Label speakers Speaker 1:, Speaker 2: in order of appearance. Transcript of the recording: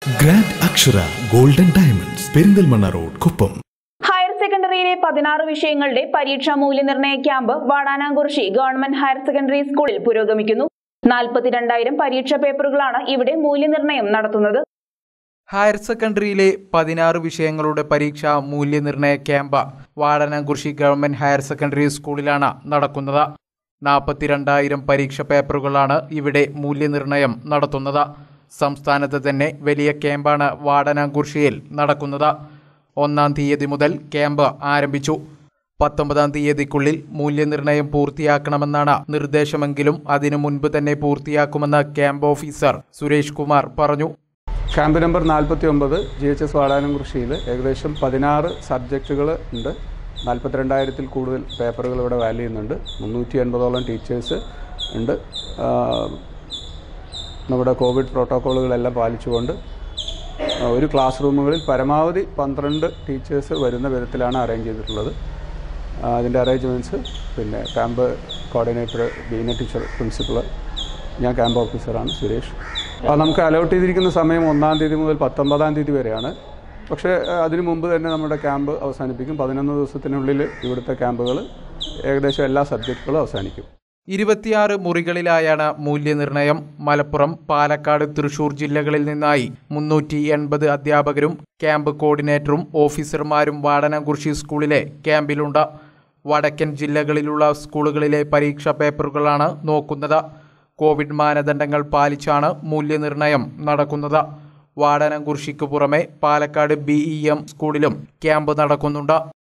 Speaker 1: grand Akshara golden diamonds Perinthalmanna road Kuppam
Speaker 2: higher സെക്കൻഡറിയിലെ പതിനാറ് വിഷയങ്ങളുടെ പരീക്ഷാ മൂല്യനിർണ്ണയ camp Vadanamkurissi government higher secondary സ്കൂളിൽ പുരോഗമിക്കുന്നു നാൽപ്പത്തിരണ്ടായിരം പരീക്ഷാ പേപ്പറുകളാണ് ഇവിടെ മൂല്യനിർണ്ണയം നടത്തുന്നത്
Speaker 3: ഹയർ സെക്കൻഡറിയിലെ പതിനാറ് വിഷയങ്ങളുടെ പരീക്ഷാ മൂല്യനിർണ്ണയ camp Vadanamkurissi government higher secondary സ്കൂളിലാണ് നടക്കുന്നത് നാൽപ്പത്തിരണ്ടായിരം പരീക്ഷ പേപ്പറുകളാണ് ഇവിടെ മൂല്യനിർണ്ണയം നടത്തുന്നത് സംസ്ഥാനത്ത് തന്നെ വലിയ ക്യാമ്പാണ് വാടനാംകുറിശിയിൽ നടക്കുന്നത് ഒന്നാം തീയതി മുതൽ ക്യാമ്പ് ആരംഭിച്ചു പത്തൊമ്പതാം തീയതിക്കുള്ളിൽ മൂല്യനിർണ്ണയം പൂർത്തിയാക്കണമെന്നാണ് നിർദ്ദേശമെങ്കിലും അതിനു മുൻപ് തന്നെ പൂർത്തിയാക്കുമെന്ന് ക്യാമ്പ് ഓഫീസർ സുരേഷ് കുമാർ പറഞ്ഞു
Speaker 4: ക്യാമ്പ് നമ്പർ നാൽപ്പത്തി ഒമ്പത് ജി എച്ച് എസ് വാടാനം കൃഷിയിൽ ഏകദേശം പതിനാറ് സബ്ജക്റ്റുകൾ ഉണ്ട് നാൽപ്പത്തിരണ്ടായിരത്തിൽ കൂടുതൽ പേപ്പറുകൾ ഇവിടെ വാല്യൂ ചെയ്യുന്നുണ്ട് മുന്നൂറ്റി എൺപതോളം ടീച്ചേഴ്സ് ഉണ്ട് ആ, നമ്മുടെ കോവിഡ് പ്രോട്ടോക്കോളുകളെല്ലാം പാലിച്ചുകൊണ്ട് ആ, ഒരു ക്ലാസ് റൂമുകളിൽ പരമാവധി പന്ത്രണ്ട് ടീച്ചേഴ്സ് വരുന്ന വിധത്തിലാണ് അറേഞ്ച് ചെയ്തിട്ടുള്ളത് ആ, അതിൻ്റെ അറേഞ്ച്മെൻറ്റ്സ് പിന്നെ camp coordinator Beena teacher principal ഞാൻ ക്യാമ്പ് ഓഫീസറാണ് സുരേഷ് ആ, നമുക്ക് അലോട്ട് ചെയ്തിരിക്കുന്ന സമയം ഒന്നാം തീയതി മുതൽ പത്തൊമ്പതാം തീയതി വരെയാണ് പക്ഷേ ആ, അതിനു മുമ്പ് തന്നെ നമ്മുടെ ക്യാമ്പ് അവസാനിപ്പിക്കും പതിനൊന്ന് ദിവസത്തിനുള്ളിൽ ഇവിടുത്തെ ക്യാമ്പുകൾ ഏകദേശം എല്ലാ സബ്ജക്റ്റുകളും അവസാനിക്കും
Speaker 3: ഇരുപത്തിയാറ് മുറികളിലായാണ് മൂല്യനിർണ്ണയം മലപ്പുറം പാലക്കാട് തൃശൂർ ജില്ലകളിൽ നിന്നായി മുന്നൂറ്റി എൺപത് അധ്യാപകരും ക്യാമ്പ് കോർഡിനേറ്ററും ഓഫീസർമാരും വാടനകുറിശി സ്കൂളിലെ ക്യാമ്പിലുണ്ട് വടക്കൻ ജില്ലകളിലുള്ള സ്കൂളുകളിലെ പരീക്ഷാ പേപ്പറുകളാണ് നോക്കുന്നത് കോവിഡ് മാനദണ്ഡങ്ങൾ പാലിച്ചാണ് മൂല്യനിർണ്ണയം നടക്കുന്നത് വാടനംകുറിശിക്ക് പുറമെ പാലക്കാട് ബി ഇ എം സ്കൂളിലും ക്യാമ്പ് നടക്കുന്നുണ്ട്